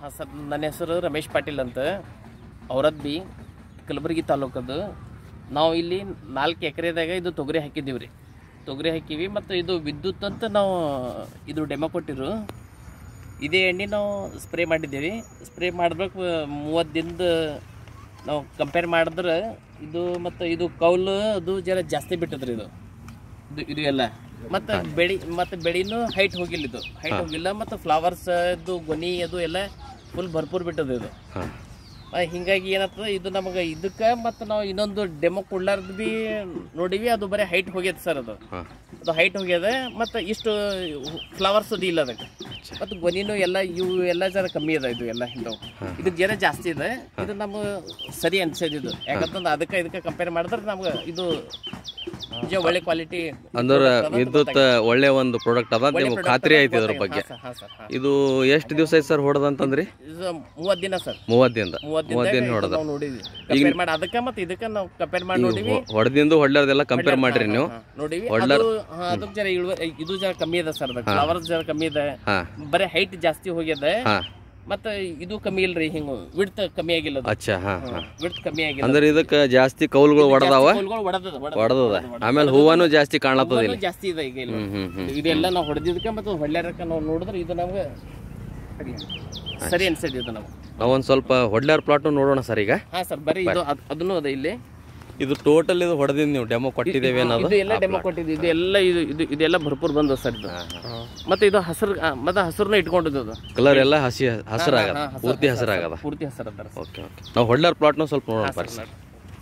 ಹಾಂ ಸರ್ ನನ್ನ ಹೆಸರು ರಮೇಶ್ ಪಾಟೀಲ್ ಅಂತ ಔರದ್ ಬಿ ಕಲಬುರಗಿ ತಾಲೂಕದು ನಾವು ಇಲ್ಲಿ ನಾಲ್ಕು ಎಕರೆದಾಗ ಇದು ತೊಗರಿ ಹಾಕಿದ್ದೀವಿ ರೀ ತೊಗರಿ ಹಾಕಿವಿ ಮತ್ತು ಇದು ವಿದ್ಯುತ್ ಅಂತ ನಾವು ಇದು ಡೆಮೋ ಕೊಟ್ಟಿರು ಇದೇ ಎಣ್ಣೆ ನಾವು ಸ್ಪ್ರೇ ಮಾಡಿದ್ದೀವಿ ಸ್ಪ್ರೇ ಮಾಡ್ಬೇಕು ಮೂವತ್ತು ದಿನದ ನಾವು ಕಂಪೇರ್ ಮಾಡಿದ್ರೆ ಇದು ಮತ್ತು ಇದು ಕೌಲು ಅದು ಜರ ಜಾಸ್ತಿ ಬಿಟ್ಟದ್ರಿ ಇದು ಇದು ಇದು ಎಲ್ಲ ಮತ್ತು ಬೆಳಿ ಮತ್ತು ಬೆಳಿನೂ ಹೈಟ್ ಹೋಗಿಲ್ಲ ಇದು ಹೈಟ್ ಹೋಗಿಲ್ಲ ಮತ್ತು ಫ್ಲವರ್ಸ್ ಅದು ಗೊನಿ ಅದು ಎಲ್ಲ ಫುಲ್ ಭರ್ಪೂರ್ ಬಿಟ್ಟದ ಇದು ಹಾಂ ಆ, ಹಿಂಗಾಗಿ ಏನಾಗ್ತದೆ ಇದು ನಮಗೆ ಇದಕ್ಕೆ ಮತ್ತು ನಾವು ಇನ್ನೊಂದು ಡೆಮೋ ಕೊಡ್ಲಾರ್ದು ಬಿ ನೋಡಿವಿ ಅದು ಬರೀ ಹೈಟ್ ಹೋಗ್ಯದ ಸರ್ ಅದು ಹಾಂ ಅದು ಹೈಟ್ ಹೋಗ್ಯದ ಮತ್ತು ಇಷ್ಟು ಫ್ಲವರ್ಸ್ ಅದು ಇಲ್ಲ ಅದಕ್ಕೆ ಮತ್ತು ಗೊನಿನೂ ಎಲ್ಲ ಇವು ಎಲ್ಲ ಜರ ಕಮ್ಮಿ ಅದ ಇದು ಎಲ್ಲ ಹಿಂದವು ಇದಕ್ಕೆ ಜರ ಜಾಸ್ತಿ ಇದೆ ಇದು ನಮ್ಗೆ ಸರಿ ಅನ್ಸೋದು ಇದು ಯಾಕಂತಂದ್ರೆ ಅದಕ್ಕೆ ಇದಕ್ಕೆ ಕಂಪೇರ್ ಮಾಡಿದ್ರೆ ನಮ್ಗೆ ಇದು ನಿಜ ಒಳ್ಳೆ ಕ್ವಾಲಿಟಿ ಅಂದ್ರೆ ವಿದ್ಯುತ್ ಒಳ್ಳೆ ಒಂದು ಪ್ರಾಡಕ್ಟ್ ಅದ ನಿಮ್ಗೆ ಖಾತ್ರಿ ಐತಿ ಇದ್ರ ಬಗ್ಗೆ ಹಾಂ ಸರ್ ಹಾಂ ಇದು ಎಷ್ಟು ದಿವಸ ಐತೆ ಸರ್ ಹೊಡೆದಂತಂದ್ರಿ ಇದು ಮೂವತ್ತು ದಿನ ಸರ್ ಮೂವತ್ತು ದಿನದ ಮೂವತ್ತು ಮೂವತ್ತು ದಿನ ದಿನ ಹೊಡೆದ ನಾವು ನೋಡಿದ್ವಿ ಕಂಪೇರ್ ಮಾಡಿ ಅದಕ್ಕೆ ಮತ್ತು ಇದಕ್ಕೆ ನಾವು ಕಂಪೇರ್ ಮಾಡಿ ನೋಡಿವಿ ಹೊಡೆದಿಂದು ಹೊಡ್ಲಾರ್ದೆಲ್ಲ ಕಂಪೇರ್ ಮಾಡ್ರಿ ನೀವು ಹಾ, ನೋಡಿವಿ ಅದು ಹಾ, ಅದಕ್ಕೆ ಜರ ಇಳುವರಿ ಇದು ಜರ ಕಮ್ಮಿ ಇದೆ ಸರ್ ಫ್ಲವರ್ಸ್ ಜರ ಕಮ್ಮಿ ಇದೆ ಹಾಂ ಬರೀ ಹೈಟ್ ಜಾಸ್ತಿ ಹೋಗ್ಯದ ಹಾಂ ಮತ್ತೆ ಇದು ಕಮ್ಮಿ ಇಲ್ರಿ ಹಿಂಗ ವಿಡ್ತ್ ಕಮ್ಮಿ ಆಗಿಲ್ಲ ಅಚ್ಚಾ ಹಾಂ ಹಾಂ ವಿಡ್ತ್ ಕಮ್ಮಿ ಆಗಿಲ್ಲ ಅಂದ್ರೆ ಇದಕ್ಕೆ ಜಾಸ್ತಿ ಕೌಲ್ಗಳು ಹೊಡೆದಾವ ಕೋಲ್ಗಳು ಒಡೆದದ ಹೊಡೆದದ ಆಮೇಲೆ ಹೂವನು ಜಾಸ್ತಿ ಕಾಣತ್ತದ ಇಲ್ಲಿ ಜಾಸ್ತಿ ಇದೆ ಈಗ ಇಲ್ಲಿ ಹ್ಮ್ ಹ್ಮ್ ಹ್ಮ್ ಇದೆಲ್ಲ ನಾವು ಹೊಡೆದಿದ್ದಕ್ಕೆ ಮತ್ತು ಹೊಳ್ಳ್ಯಾರಕ್ಕೆ ನಾವು ನೋಡಿದ್ರೆ ಇದು ನಮ್ಗೆ ಸರಿ ಅನ್ಸೈತಿ ಇದು ನಮ್ಗೆ ನಾವೊಂದು ಸ್ವಲ್ಪ ಹೊಡ್ಲಾರ್ ಪ್ಲಾಟ್ ನೋಡೋಣ ಸರ್ ಈಗ ಹಾ ಸರ್ ಬರೀ ಇದು ಅದ್- ಅದನ್ನೂ ಅದ ಇಲ್ಲಿ ಇದು ಟೋಟಲ್ ಇದು ಹೊಡೆದಿದ್ದು ನೀವು ಡೆಮೋ ಕೊಟ್ಟಿದ್ದೇವೆ ಅನ್ನೋದು ಇದು ಎಲ್ಲ ಡೆಮೋ ಕೊಟ್ಟಿದ್ದು ಇದು ಎಲ್ಲ ಇದು ಇದು ಇದೆಲ್ಲ ಭರ್ಪೂರ್ ಬಂದದ ಸರ್ ಇದು ಮತ್ತೆ ಇದು ಹಸಿರು ಮತ್ತೆ ಹಸಿರನ್ನ ಇಟ್ಕೊಂಡಿದ್ದು ಅದು ಕಲರ್ ಎಲ್ಲ ಹಸಿ ಹಸಿರಾಗದ ಹಾ, ಹಸಿರು- ಪೂರ್ತಿ ಹಸಿರಾಗದ ಪೂರ್ತಿ ಹಸಿರು ಅದಾರ ಸರ್ ಓಕೆ ಓಕೆ ನಾವು ಹೊಡ್ಲಾರ್ ಪ್ಲಾಟ್ನು ಸ್ವಲ್ಪ ನೋಡೋಣ ಬರ್ರಿ ಸರ್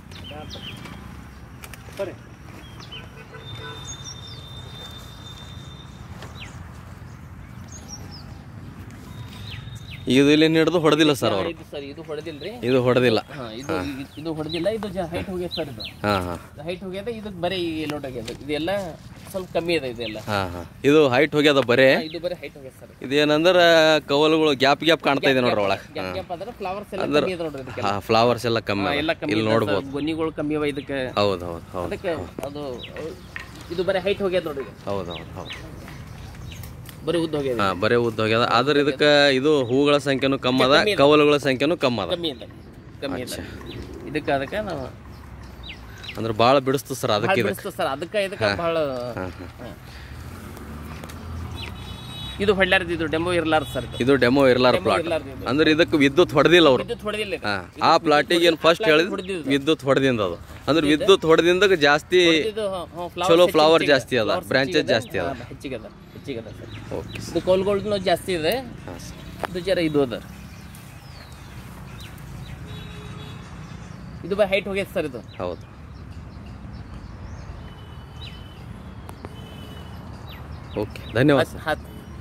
ಸರಿ ಇದು ಇಲ್ಲಿ ಹಿಡಿದು ಹೊಡೆದಿಲ್ಲ ಸರ್ ಅವರು ಇದು ಸರ್ ಇದು ಹೊಡೆದಿಲ್ರಿ ಇದು ಹೊಡೆದಿಲ್ಲ ಹಾ ಇದು ಇದು- ಇದು ಹೊಡೆದಿಲ್ಲ ಇದು ಹೈಟ್ ಹೋಗ್ಯದ ಸರ್ ಇದು ಹಾಂ ಹಾಂ ಹೈಟ್ ಹೋಗ್ಯದ ಇದು ಬರೀ ಲೋಟ್ ಆಗ್ಯದ ಇದೆಲ್ಲ ಸ್ವಲ್ಪ ಕಮ್ಮಿ ಇದೆ ಇದೆಲ್ಲ ಹಾಂ ಹಾಂ ಇದು ಹೈಟ್ ಹೋಗ್ಯದ ಬರೇ ಹಾ, ಇದು ಬರೀ ಹೈಟ್ ಹೋಗ್ಯದ ಸರ್ ಇದೇನಂದ್ರೆ ಕವಲುಗಳು ಗ್ಯಾಪ್ ಗ್ಯಾಪ್ ಕಾಣ್ತಾ ಇದೆ ನೋಡ್ರಿ ಒಳಗೆ ಗ್ಯಾಪ್ ಗ್ಯಾಪ್ ಆದ್ರೆ ಫ್ಲವರ್ಸ್ ಎಲ್ಲ ಕಮ್ಮಿ ಇದೆ ನೋಡ್ರಿ ಇದಕ್ಕೆ ಹಾಂ ಫ್ಲವರ್ಸ್ ಎಲ್ಲ ಕಮ್ಮಿ ಅದ. ಎಲ್ಲ ಕಮ್ಮಿ ಇಲ್ಲಿ ಇದೆ ನೋಡ್ಬೋದು ಸರ್. ಗೊನಿಗಳು ಕಮ್ಮಿ ಅವ ಇದಕ್ಕೆ ಹೌದು ಹೌದು ಹೌದು ಅದಕ್ಕೆ ಅದು ಇದು ಬರೀ ಹೈಟ್ ಹೋಗ್ಯದ ನೋಡ್ರಿ ಇದು. ಹೌದು ಹೌದು ಹೌದು ಬರೀ ಉದ್ದ ಹೋಗ್ಯದ ಹಾಂ ಬರೇ ಉದ್ದ ಹೋಗ್ಯದ ಆದ್ರೆ ಇದಕ್ಕೆ ಇದು ಹೂಗಳ ಸಂಖ್ಯೆನೂ ಕಮ್ಮಿ ಅದ ಕವಲುಗಳ ಸಂಖ್ಯೆನೂ ಕಮ್ಮಿ ಅದ ಕಮ್ಮಿ ಇದೆ ಕಮ್ಮಿ ಇದೆ ಇದಕ್ಕೆ ಅದಕ್ಕೆ ನಾವು ಅಂದ್ರೆ ಭಾಳ ಬಿಡಿಸ್ತು ಸರ್ ಅದಕ್ಕೆ ಇದಕ್ಕೆ ಬಿಡಿಸ್ತದೆ ಸರ್ ಅದಕ್ಕೆ ಇದಕ್ಕೆ ಬಹಳ ಹಾಂ ಹಾಂ ಹಾ. ಇದು ಹೊಳ್ಳಾರ್ದು ಇದು ಡೆಮೋ ಇರ್ಲಾರ್ದು ಸರ್ ಇದು. ಇದು ಡೆಮೋ ಇರ್ಲಾರ ಪ್ಲಾಟ್ ಇರ್ಲಾರ್ದು ಇದು. ಅಂದ್ರೆ ಇದಕ್ಕೆ ವಿದ್ಯುತ್ ಹೊಡೆದಿಲ್ಲ ಅವರು ವಿದ್ಯುತ್ ಹೊಡೆದಿಲ್ಲ ಇದು. ಹಾಂ ಆ ಪ್ಲಾಟಿಗೆ ಏನು ಫಸ್ಟ್ ಹೇಳಿದ್ ಹೊಡೆದಿದ್ದು. ವಿದ್ಯುತ್ ಹೊಡೆದಿಂದ ಅದು ಅಂದ್ರೆ ವಿದ್ಯುತ್ ಹೊಡೆದಿಂದಾಗ ಜಾಸ್ತಿ ಇದು ಹ- ಹ, flowers ಚಲೋ ಹೆಚ್ಚಿಗೆ- ಫ್ಲವರ್ ಹೆಚ್ಚಿಗೆ ಜಾಸ್ತಿ ಅದ flowers ಬ್ರಾಂಚಸ್ ಹೆಚ್ಚಿಗೆ ಜಾಸ್ತಿ ಅದ ಹಾ, ಹೆಚ್ಚಿಗೆ ಅದ ಹೆಚ್ಚಿಗೆ ಅದ ಸರ್ ಓಕೆ ಇದು ಕೋಲ್ಗೋಲ್ಡ್ನು ಜಾಸ್ತಿ ಇದೆ ಹಾಂ ಸರ್ ಇದು ಜರ ಇದು ಅದ ಇದು ಬೈ ಹೈಟ್ ಹೋಗ್ಯದ ಸರ್ ಇದು ಹೌದು ಓಕೆ ಧನ್ಯವಾದ ಸರ್ ಹತ್ತು